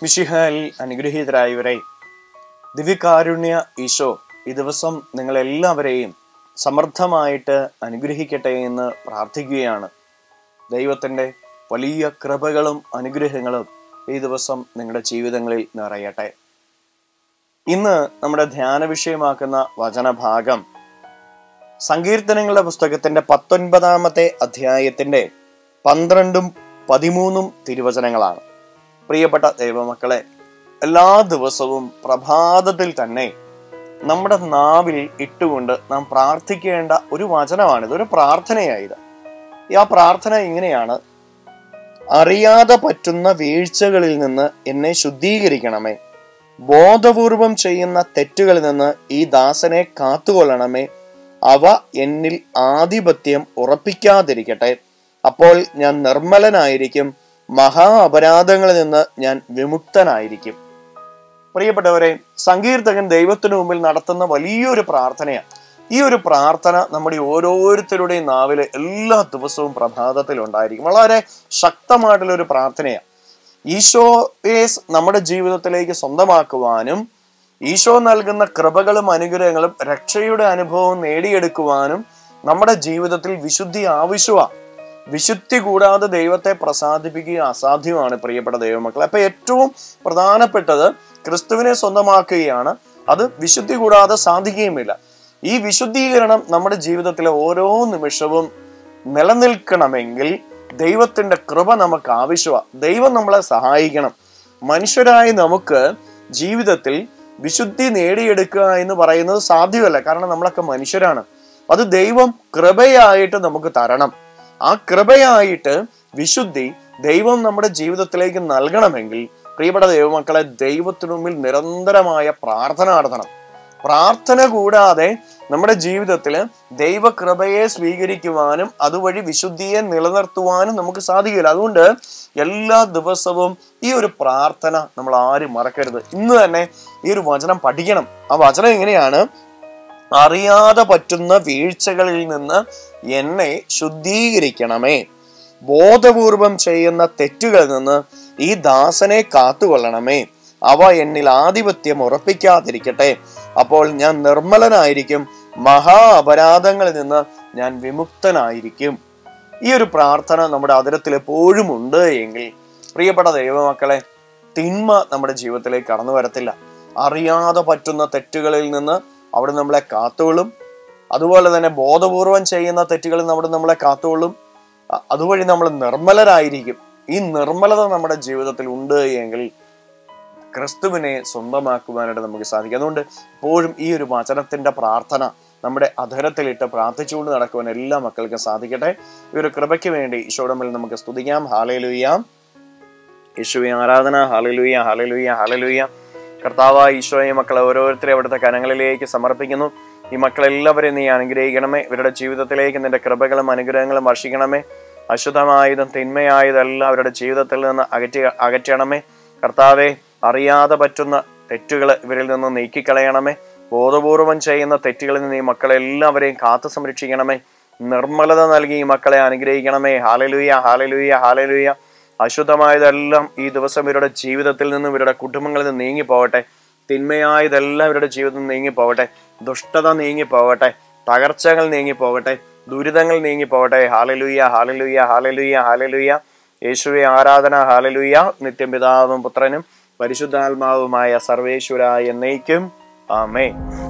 മിഷിഹാൽ അനുഗ്രഹീതരായവരെ ദിവ്യകാരുണ്യ ഈശോ ഈ ദിവസം നിങ്ങളെല്ലാവരെയും സമർത്ഥമായിട്ട് അനുഗ്രഹിക്കട്ടെ എന്ന് പ്രാർത്ഥിക്കുകയാണ് ദൈവത്തിൻ്റെ വലിയ കൃപകളും അനുഗ്രഹങ്ങളും ഈ ദിവസം നിങ്ങളുടെ ജീവിതങ്ങളിൽ നിറയട്ടെ ഇന്ന് നമ്മുടെ ധ്യാന വിഷയമാക്കുന്ന വചനഭാഗം സങ്കീർത്തനങ്ങളുടെ പുസ്തകത്തിന്റെ പത്തൊൻപതാമത്തെ അധ്യായത്തിന്റെ പന്ത്രണ്ടും പതിമൂന്നും തിരുവചനങ്ങളാണ് പ്രിയപ്പെട്ട ദൈവമക്കളെ എല്ലാ ദിവസവും പ്രഭാതത്തിൽ തന്നെ നമ്മുടെ നാവിൽ ഇട്ടുകൊണ്ട് നാം പ്രാർത്ഥിക്കേണ്ട ഒരു വചനമാണിത് ഒരു പ്രാർത്ഥനയായത് ഈ ആ പ്രാർത്ഥന ഇങ്ങനെയാണ് അറിയാതെ പറ്റുന്ന വീഴ്ചകളിൽ നിന്ന് എന്നെ ശുദ്ധീകരിക്കണമേ ബോധപൂർവം ചെയ്യുന്ന തെറ്റുകളിൽ നിന്ന് ഈ ദാസനെ കാത്തുകൊള്ളണമേ അവ എന്നിൽ ആധിപത്യം ഉറപ്പിക്കാതിരിക്കട്ടെ അപ്പോൾ ഞാൻ നിർമ്മലനായിരിക്കും മഹാ അപരാധങ്ങളിൽ നിന്ന് ഞാൻ വിമുക്തനായിരിക്കും പ്രിയപ്പെട്ടവരെ സങ്കീർത്തകൻ ദൈവത്തിനു മുമ്പിൽ നടത്തുന്ന വലിയൊരു പ്രാർത്ഥനയാണ് ഈ ഒരു പ്രാർത്ഥന നമ്മുടെ ഓരോരുത്തരുടെയും നാവില് എല്ലാ ദിവസവും പ്രഭാതത്തിൽ ഉണ്ടായിരിക്കും വളരെ ശക്തമായിട്ടുള്ള ഒരു പ്രാർത്ഥനയാണ് ഈശോയെ നമ്മുടെ ജീവിതത്തിലേക്ക് സ്വന്തമാക്കുവാനും ഈശോ നൽകുന്ന കൃപകളും അനുഗ്രഹങ്ങളും രക്ഷയുടെ അനുഭവം നേടിയെടുക്കുവാനും നമ്മുടെ ജീവിതത്തിൽ വിശുദ്ധി ആവശ്യമാണ് വിശുദ്ധി കൂടാതെ ദൈവത്തെ പ്രസാദിപ്പിക്കുക അസാധ്യമാണ് പ്രിയപ്പെട്ട ദൈവമക്കളെ അപ്പൊ ഏറ്റവും പ്രധാനപ്പെട്ടത് ക്രിസ്തുവിനെ സ്വന്തമാക്കുകയാണ് അത് വിശുദ്ധി കൂടാതെ സാധിക്കുകയുമില്ല ഈ വിശുദ്ധീകരണം നമ്മുടെ ജീവിതത്തിലെ ഓരോ നിമിഷവും നിലനിൽക്കണമെങ്കിൽ ദൈവത്തിന്റെ കൃപ നമുക്ക് ആവശ്യമാണ് ദൈവം നമ്മളെ സഹായിക്കണം മനുഷ്യരായി നമുക്ക് ജീവിതത്തിൽ വിശുദ്ധി നേടിയെടുക്കുക എന്ന് പറയുന്നത് സാധ്യമല്ല കാരണം നമ്മളൊക്കെ മനുഷ്യരാണ് അത് ദൈവം കൃപയായിട്ട് നമുക്ക് തരണം ആ കൃപയായിട്ട് വിശുദ്ധി ദൈവം നമ്മുടെ ജീവിതത്തിലേക്ക് നൽകണമെങ്കിൽ പ്രിയപ്പെട്ട ദൈവമക്കളെ ദൈവത്തിനു മുമ്പിൽ നിരന്തരമായ പ്രാർത്ഥന നടത്തണം പ്രാർത്ഥന കൂടാതെ നമ്മുടെ ജീവിതത്തിൽ ദൈവകൃപയെ സ്വീകരിക്കുവാനും അതുവഴി വിശുദ്ധിയെ നിലനിർത്തുവാനും നമുക്ക് സാധിക്കില്ല അതുകൊണ്ട് എല്ലാ ദിവസവും ഈ ഒരു പ്രാർത്ഥന നമ്മൾ ആരും മറക്കരുത് ഇന്ന് തന്നെ ഈ ഒരു വചനം പഠിക്കണം ആ വചനം എങ്ങനെയാണ് അറിയാതെ പറ്റുന്ന വീഴ്ചകളിൽ നിന്ന് എന്നെ ശുദ്ധീകരിക്കണമേ ബോധപൂർവം ചെയ്യുന്ന തെറ്റുകളിൽ നിന്ന് ഈ ദാസനെ കാത്തുകൊള്ളണമേ അവ എന്നിൽ ആധിപത്യം ഉറപ്പിക്കാതിരിക്കട്ടെ അപ്പോൾ ഞാൻ നിർമ്മലനായിരിക്കും മഹാ അപരാധങ്ങളിൽ നിന്ന് ഞാൻ വിമുക്തനായിരിക്കും ഈ ഒരു പ്രാർത്ഥന നമ്മുടെ അതിരത്തിൽ എപ്പോഴും ഉണ്ട് എങ്കിൽ പ്രിയപ്പെട്ട ദൈവമക്കളെ തിന്മ നമ്മുടെ ജീവിതത്തിലേക്ക് കടന്നു വരത്തില്ല അറിയാതെ പറ്റുന്ന തെറ്റുകളിൽ നിന്ന് അവിടെ നമ്മളെ കാത്തുകൊള്ളും അതുപോലെ തന്നെ ബോധപൂർവം ചെയ്യുന്ന തെറ്റുകളിൽ നമ്മുടെ നമ്മളെ കാത്തുകൊള്ളും അ- അതുവഴി നമ്മൾ നിർമ്മലരായിരിക്കും ഈ നിർമ്മലത നമ്മുടെ ജീവിതത്തിൽ ഉണ്ട് എങ്കിൽ ക്രിസ്തുവിനെ സ്വന്തമാക്കുവാനായിട്ട് നമുക്ക് സാധിക്കും അതുകൊണ്ട് എപ്പോഴും ഈ ഒരു വചനത്തിന്റെ പ്രാർത്ഥന നമ്മുടെ അധരത്തിലിട്ട് പ്രാർത്ഥിച്ചുകൊണ്ട് നടക്കുവാൻ എല്ലാ മക്കൾക്കും സാധിക്കട്ടെ ഈ ഒരു കൃപയ്ക്ക് വേണ്ടി ഈശോടമ്മിൽ നമുക്ക് സ്തുതിക്കാം ഹാലയിലുയ്യാം യേശുവെ ആരാധന ഹാലലുയ്യ ഹാലലുയ്യ ഹാലലുയ്യ കർത്താവ ഈശോയെ മക്കളെ ഓരോരുത്തരെ അവിടുത്തെ കരങ്ങളിലേക്ക് സമർപ്പിക്കുന്നു ഈ മക്കളെല്ലാവരെയും നീ അനുഗ്രഹിക്കണമേ ഇവരുടെ ജീവിതത്തിലേക്ക് നിന്റെ കൃപകളും അനുഗ്രഹങ്ങളും വർഷിക്കണമേ അശുദ്ധമായതും തിന്മയായതെല്ലാം അവരുടെ ജീവിതത്തിൽ നിന്ന് അകറ്റി അകറ്റണമേ കർത്താവെ അറിയാതെ പറ്റുന്ന തെറ്റുകൾ ഇവരിൽ നിന്ന് നീക്കിക്കളയണമേ ബോധപൂർവം ചെയ്യുന്ന തെറ്റുകളിൽ നിന്ന് ഈ മക്കളെല്ലാവരെയും കാത്തു സംരക്ഷിക്കണമേ നിർമ്മലത നൽകി ഈ മക്കളെ അനുഗ്രഹിക്കണമേ ഹാലലുയ്യ ഹാലലുയ്യ ഹാലലുയ്യ അശുദ്ധമായതെല്ലാം ഈ ദിവസം ഇവരുടെ ജീവിതത്തിൽ നിന്നും ഇവരുടെ കുടുംബങ്ങളിൽ നിന്ന് നീങ്ങി പോകട്ടെ തിന്മയായതെല്ലാം ഇവരുടെ ജീവിതത്തിൽ നിന്ന് നീങ്ങി പോകട്ടെ ദുഷ്ടത നീങ്ങി പോകട്ടെ തകർച്ചകൾ നീങ്ങി പോകട്ടെ ദുരിതങ്ങൾ നീങ്ങി പോകട്ടെ ഹാലലുയ്യ ഹാലലുയ്യ ഹാലലുയ്യ ഹാലലുയ്യ യേശുവെ ആരാധന ഹാലലുയ്യ നിത്യം പിതാവും പുത്രനും പരിശുദ്ധാത്മാവുമായ സർവേശ്വര എന്നേക്കും ആമേ